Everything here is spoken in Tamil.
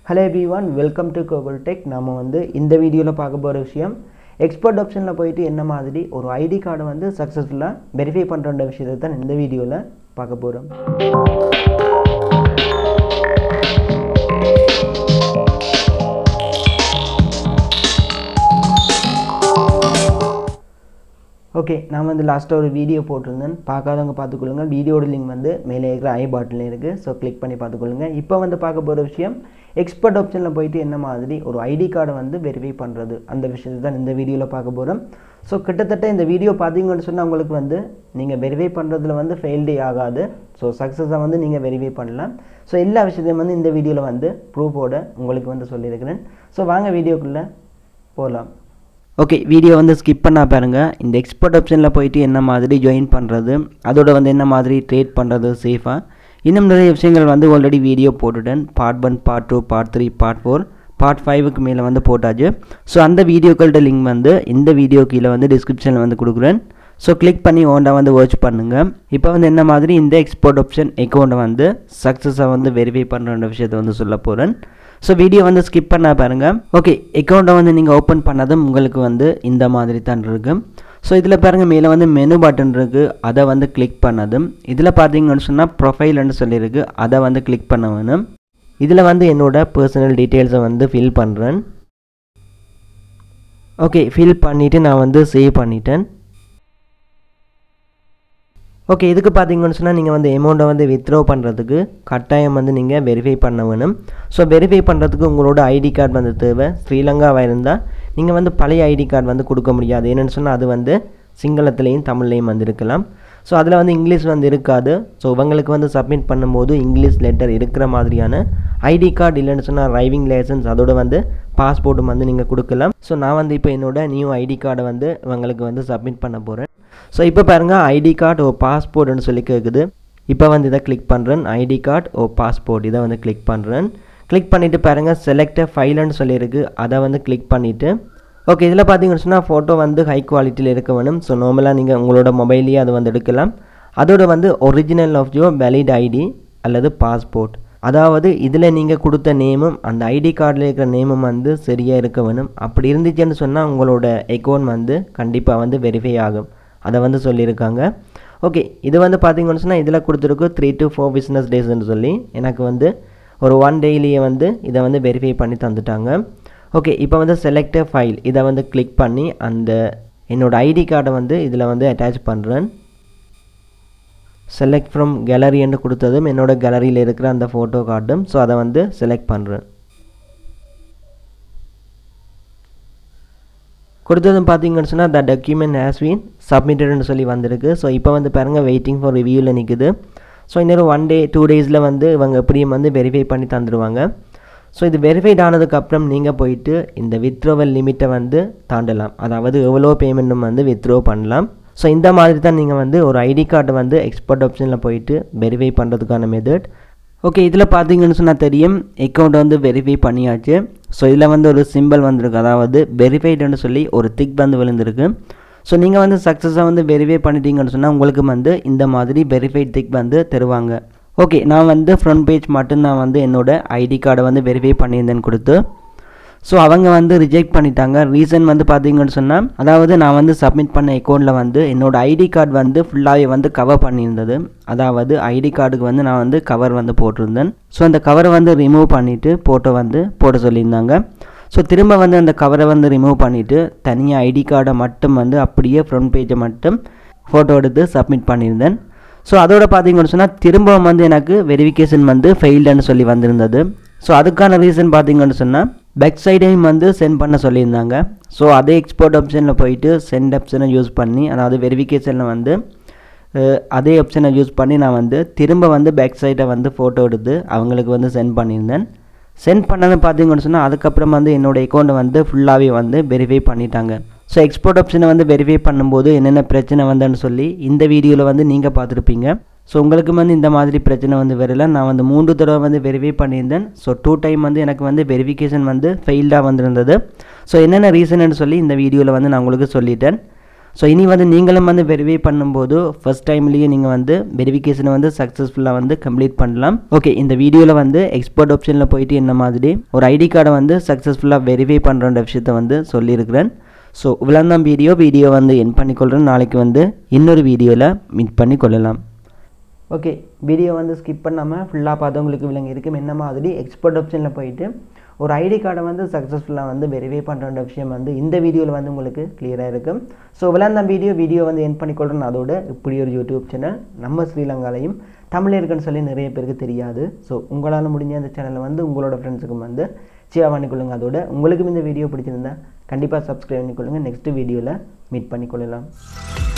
hello everyone welcome to Gokul Tech நம்ம வந்து இந்த வீடியோவில் பார்க்க போகிற விஷயம் எக்ஸ்போர்ட் ஆப்ஷனில் போயிட்டு என்ன மாதிரி ஒரு ஐடி கார்டை வந்து சக்ஸஸ்ஃபுல்லாக வெரிஃபை பண்ணுற விஷயத்தை தான் இந்த வீடியோவில் பார்க்க போகிறோம் ஓகே நான் வந்து லாஸ்ட்டாக ஒரு வீடியோ போட்டிருந்தேன் பார்க்காதவங்க பார்த்துக்கொள்ளுங்க வீடியோட லிங்க் வந்து மேலே இருக்கிற ஐ பாட்டில் இருக்குது ஸோ கிளிக் பண்ணி பார்த்துக்கொள்ளுங்க இப்போ வந்து பார்க்க போகிற விஷயம் எக்ஸ்பர்ட் ஆப்ஷனில் போயிட்டு என்ன மாதிரி ஒரு ஐடி கார்டை வந்து வெரிஃபை பண்ணுறது அந்த விஷயத்தை தான் இந்த வீடியோவில் பார்க்க போகிறோம் ஸோ கிட்டத்தட்ட இந்த வீடியோ பார்த்தீங்கன்னு சொன்னால் உங்களுக்கு வந்து நீங்கள் வெரிஃபை பண்ணுறதுல வந்து ஃபெயில்டே ஆகாது ஸோ சக்ஸஸாக வந்து நீங்கள் வெரிஃபை பண்ணலாம் ஸோ எல்லா விஷயத்தையும் வந்து இந்த வீடியோவில் வந்து ப்ரூஃபோட உங்களுக்கு வந்து சொல்லியிருக்கிறேன் ஸோ வாங்க வீடியோக்குள்ளே போகலாம் ஓகே வீடியோ வந்து ஸ்கிப் பண்ணா பாருங்கள் இந்த எக்ஸ்போர்ட் ஆப்ஷனில் போயிட்டு என்ன மாதிரி ஜாயின் பண்ணுறது அதோட வந்து என்ன மாதிரி ட்ரேட் பண்ணுறது சேஃபாக இன்னும் நிறைய விஷயங்கள் வந்து ஆல்ரெடி வீடியோ போட்டுட்டேன் part one part two part three part four part ஃபைவுக்கு மேலே வந்து போட்டாச்சு ஸோ அந்த வீடியோக்கள்கிட்ட லிங்க் வந்து இந்த வீடியோ கீழே வந்து டிஸ்கிரிப்ஷனில் வந்து கொடுக்குறேன் ஸோ கிளிக் பண்ணி ஓண்டா வந்து வாட்ச் பண்ணுங்கள் இப்போ வந்து என்ன மாதிரி இந்த எக்ஸ்போர்ட் ஆப்ஷன் அக்கௌண்ட்டை வந்து சக்ஸஸாக வந்து வெரிஃபை பண்ணுற விஷயத்தை வந்து சொல்ல போகிறேன் ஸோ வீடியோ வந்து ஸ்கிப் பண்ண பாருங்கள் ஓகே அக்கௌண்ட்டை வந்து நீங்கள் ஓப்பன் பண்ணதும் உங்களுக்கு வந்து இந்த மாதிரி தான் இருக்கும் ஸோ இதில் பாருங்கள் மேலே வந்து மெனு பட்டன் இருக்குது அதை வந்து கிளிக் பண்ணதும் இதில் பார்த்தீங்கன்னு சொன்னால் ப்ரொஃபைல்னு சொல்லியிருக்கு அதை வந்து கிளிக் பண்ண வேணும் இதில் வந்து என்னோடய பர்சனல் டீட்டெயில்ஸை வந்து ஃபில் பண்ணுறேன் ஓகே ஃபில் பண்ணிவிட்டு நான் வந்து சேவ் பண்ணிட்டேன் ஓகே இதுக்கு பார்த்தீங்கன்னு சொன்னால் நீங்கள் வந்து அமௌண்ட்டை வந்து வித்ட்ரா பண்ணுறதுக்கு கட்டாயம் வந்து நீங்கள் வெரிஃபை பண்ண வேணும் ஸோ வெரிஃபை பண்ணுறதுக்கு உங்களோட ஐடி கார்டு வந்து தேவை ஸ்ரீலங்காவாக இருந்தால் நீங்கள் வந்து பழைய ஐடி கார்டு வந்து கொடுக்க முடியாது என்னென்னு சொன்னால் அது வந்து சிங்களத்துலேயும் தமிழ்லேயும் வந்து இருக்கலாம் ஸோ அதில் வந்து இங்கிலீஷ் வந்து இருக்காது ஸோ இவங்களுக்கு வந்து சப்மிட் பண்ணும்போது இங்கிலீஷ் லெட்டர் இருக்கிற மாதிரியான ஐடி கார்டு இல்லைன்னு சொன்னால் டிரைவிங் லைசன்ஸ் அதோட வந்து பாஸ்போர்ட்டும் வந்து நீங்கள் கொடுக்கலாம் ஸோ நான் வந்து இப்போ என்னோட நியூ ஐடி கார்டை வந்து இவங்களுக்கு வந்து சப்மிட் பண்ண போகிறேன் ஸோ இப்போ பாருங்கள் ஐடி கார்டு ஓ பாஸ்போர்ட்னு சொல்லி கேட்குது இப்போ வந்து இதை கிளிக் பண்ணுறேன் ஐடி கார்டு ஓ பாஸ்போர்ட் இதை வந்து கிளிக் பண்ணுறேன் கிளிக் பண்ணிவிட்டு பாருங்கள் செலக்ட் ஃபைலுன்னு சொல்லியிருக்கு அதை வந்து கிளிக் பண்ணிவிட்டு ஓகே இதில் பார்த்தீங்கன்னு சொன்னால் ஃபோட்டோ வந்து ஹை குவாலிட்டியில் இருக்க வேணும் ஸோ நார்மலாக நீங்கள் உங்களோட மொபைல்லேயே அது வந்து எடுக்கலாம் அதோட வந்து original of your valid ID அல்லது பாஸ்போர்ட் அதாவது இதில் நீங்கள் கொடுத்த நேமும் அந்த ஐடி கார்டில் இருக்கிற நேமும் வந்து சரியாக இருக்க வேணும் அப்படி இருந்துச்சுன்னு சொன்னால் உங்களோட அக்கௌண்ட் வந்து கண்டிப்பாக வந்து வெரிஃபை ஆகும் அதை வந்து சொல்லியிருக்காங்க ஓகே இது வந்து பார்த்தீங்கன்னு சொன்னால் இதில் கொடுத்துருக்கு த்ரீ டு ஃபோர் பிஸ்னஸ் டேஸ்ன்னு சொல்லி எனக்கு வந்து ஒரு ஒன் டெய்லியே வந்து இதை வந்து வெரிஃபை பண்ணி தந்துட்டாங்க ஓகே இப்போ வந்து செலக்ட் ஃபைல் இதை வந்து கிளிக் பண்ணி அந்த என்னோடய ஐடி கார்டை வந்து இதில் வந்து அட்டாச் பண்ணுறேன் செலக்ட் ஃப்ரம் கேலரின்னு கொடுத்ததும் என்னோடய கேலரியில் இருக்கிற அந்த ஃபோட்டோ கார்டும் ஸோ அதை வந்து செலக்ட் பண்ணுறேன் கொடுத்ததும் பார்த்தீங்கன்னு சொன்னால் த டாக்குமெண்ட் ஹேஸ் பீன் சப்மிட்டட்னு சொல்லி வந்திருக்கு ஸோ இப்போ வந்து பாருங்கள் வெயிட்டிங் ஃபார் ரிவ்யூவில் நிற்குது ஸோ இன்னொரு ஒன் டே டூ டேஸில் வந்து இவங்க எப்படியும் வந்து வெரிஃபை பண்ணி தந்துடுவாங்க ஸோ இது வெரிஃபைட் ஆனதுக்கப்புறம் நீங்கள் போயிட்டு இந்த வித்ரோவல் லிமிட்டை வந்து தாண்டலாம் அதாவது எவ்வளோ பேமெண்ட்டும் வந்து வித்ரோ பண்ணலாம் ஸோ இந்த மாதிரி தான் நீங்கள் வந்து ஒரு ஐடி கார்டை வந்து எக்ஸ்போர்ட் ஆப்ஷனில் போயிட்டு வெரிஃபை பண்ணுறதுக்கான மெத்தட் ஓகே இதில் பார்த்தீங்கன்னு சொன்னால் தெரியும் அக்கௌண்ட் வந்து வெரிஃபை பண்ணியாச்சு ஸோ இதில் வந்து ஒரு சிம்பிள் வந்திருக்கு அதாவது வெரிஃபைடுன்னு சொல்லி ஒரு திக் வந்து விழுந்திருக்கு ஸோ நீங்கள் வந்து சக்ஸஸாக வந்து வெரிஃபை பண்ணிட்டீங்கன்னு சொன்னால் உங்களுக்கு வந்து இந்த மாதிரி வெரிஃபைட் திக் வந்து தருவாங்க ஓகே நான் வந்து ஃப்ரண்ட் பேஜ் மட்டும்தான் வந்து என்னோடய ஐடி கார்டை வந்து வெரிஃபை பண்ணியிருந்தேன்னு கொடுத்து ஸோ அவங்க வந்து ரிஜெக்ட் பண்ணிட்டாங்க ரீசன் வந்து பார்த்தீங்கன்னு சொன்னால் அதாவது நான் வந்து சப்மிட் பண்ண அக்கௌண்ட்டில் வந்து என்னோடய ஐடி கார்டு வந்து ஃபுல்லாகவே வந்து கவர் பண்ணியிருந்தது அதாவது ஐடி கார்டுக்கு வந்து நான் வந்து கவர் வந்து போட்டிருந்தேன் ஸோ அந்த கவரை வந்து ரிமூவ் பண்ணிவிட்டு ஃபோட்டோ வந்து போட சொல்லியிருந்தாங்க ஸோ திரும்ப வந்து அந்த கவரை வந்து ரிமூவ் பண்ணிவிட்டு தனியாக ஐடி கார்டை மட்டும் வந்து அப்படியே ஃப்ரண்ட் பேஜை மட்டும் ஃபோட்டோ எடுத்து சப்மிட் பண்ணியிருந்தேன் ஸோ அதோட பார்த்தீங்கன்னு சொன்னால் திரும்பவும் வந்து எனக்கு வெரிஃபிகேஷன் வந்து ஃபெயில்டுன்னு சொல்லி வந்திருந்தது ஸோ அதுக்கான ரீசன் பார்த்தீங்கன்னு சொன்னால் பேக் சைடையும் வந்து சென்ட் பண்ண சொல்லியிருந்தாங்க ஸோ அதே எக்ஸ்போர்ட் ஆப்ஷனில் போயிட்டு சென்ட் ஆப்ஷனை யூஸ் பண்ணி அதாவது வெரிஃபிகேஷனில் வந்து அதே ஆப்ஷனை யூஸ் பண்ணி நான் வந்து திரும்ப வந்து பேக் சைடை வந்து ஃபோட்டோ எடுத்து அவங்களுக்கு வந்து சென்ட் பண்ணியிருந்தேன் சென்ட் பண்ணது பார்த்தீங்கன்னு சொன்னால் அதுக்கப்புறம் வந்து என்னோடய அக்கௌண்ட்டை வந்து ஃபுல்லாகவே வந்து வெரிஃபை பண்ணிட்டாங்க ஸோ எக்ஸ்போர்ட் ஆப்ஷனை வந்து வெரிஃபை பண்ணும்போது என்னென்ன பிரச்சனை வந்தேன்னு சொல்லி இந்த வீடியோவில் வந்து நீங்கள் பார்த்துருப்பீங்க ஸோ உங்களுக்கு வந்து இந்த மாதிரி பிரச்சனை வந்து வரல நான் வந்து மூன்று தடவை வந்து வெரிஃபை பண்ணியிருந்தேன் ஸோ டூ டைம் வந்து எனக்கு வந்து வெரிஃபிகேஷன் வந்து ஃபெயில்டாக வந்திருந்தது ஸோ என்னென்ன ரீசன்னு சொல்லி இந்த வீடியோவில் வந்து நான் உங்களுக்கு சொல்லிட்டேன் ஸோ இனி வந்து நீங்களும் வந்து வெரிஃபை பண்ணும்போது ஃபர்ஸ்ட் டைம்லேயே நீங்கள் வந்து வெரிஃபிகேஷனை வந்து சக்ஸஸ்ஃபுல்லாக வந்து கம்ப்ளீட் பண்ணலாம் ஓகே இந்த வீடியோவில் வந்து எக்ஸ்போர்ட் ஆப்ஷனில் போயிட்டு என்ன மாதிரி ஒரு ஐடி கார்டை வந்து சக்ஸஸ்ஃபுல்லாக வெரிஃபை பண்ணுற விஷயத்த வந்து சொல்லியிருக்கிறேன் ஸோ இவ்வளோ தான் வீடியோ வீடியோ வந்து என் பண்ணிக்கொள்கிறேன் நாளைக்கு வந்து இன்னொரு வீடியோவில் மீட் பண்ணி கொள்ளலாம் ஓகே வீடியோ வந்து ஸ்கிப் பண்ணாமல் ஃபுல்லாக பார்த்தவங்களுக்கு விலங்கு இருக்கும் என்ன மாதிரி எக்ஸ்போர்ட் ஆப்ஷனில் போயிட்டு ஒரு ஐடி கார்டை வந்து சக்ஸஸ்ஃபுல்லாக வந்து வெரிஃபை பண்ணுற விஷயம் வந்து இந்த வீடியோவில் வந்து உங்களுக்கு கிளியராக இருக்கும் ஸோ விளாந்த வீடியோ வீடியோ வந்து என் பண்ணிக்கொள்கிறேன் அதோட இப்படி ஒரு யூடியூப் சேனல் நம்ம ஸ்ரீலங்காலையும் தமிழ் இருக்குன்னு சொல்லி நிறைய பேருக்கு தெரியாது ஸோ உங்களால் முடிஞ்ச அந்த சேனலை வந்து உங்களோட ஃப்ரெண்ட்ஸுக்கும் வந்து ஷேர் பண்ணிக்கொள்ளுங்க அதோட உங்களுக்கும் இந்த வீடியோ பிடிச்சிருந்தா கண்டிப்பாக சப்ஸ்கிரைப் பண்ணிக்கொள்ளுங்க நெக்ஸ்ட் வீடியோவில் மீட் பண்ணிக்கொள்ளலாம்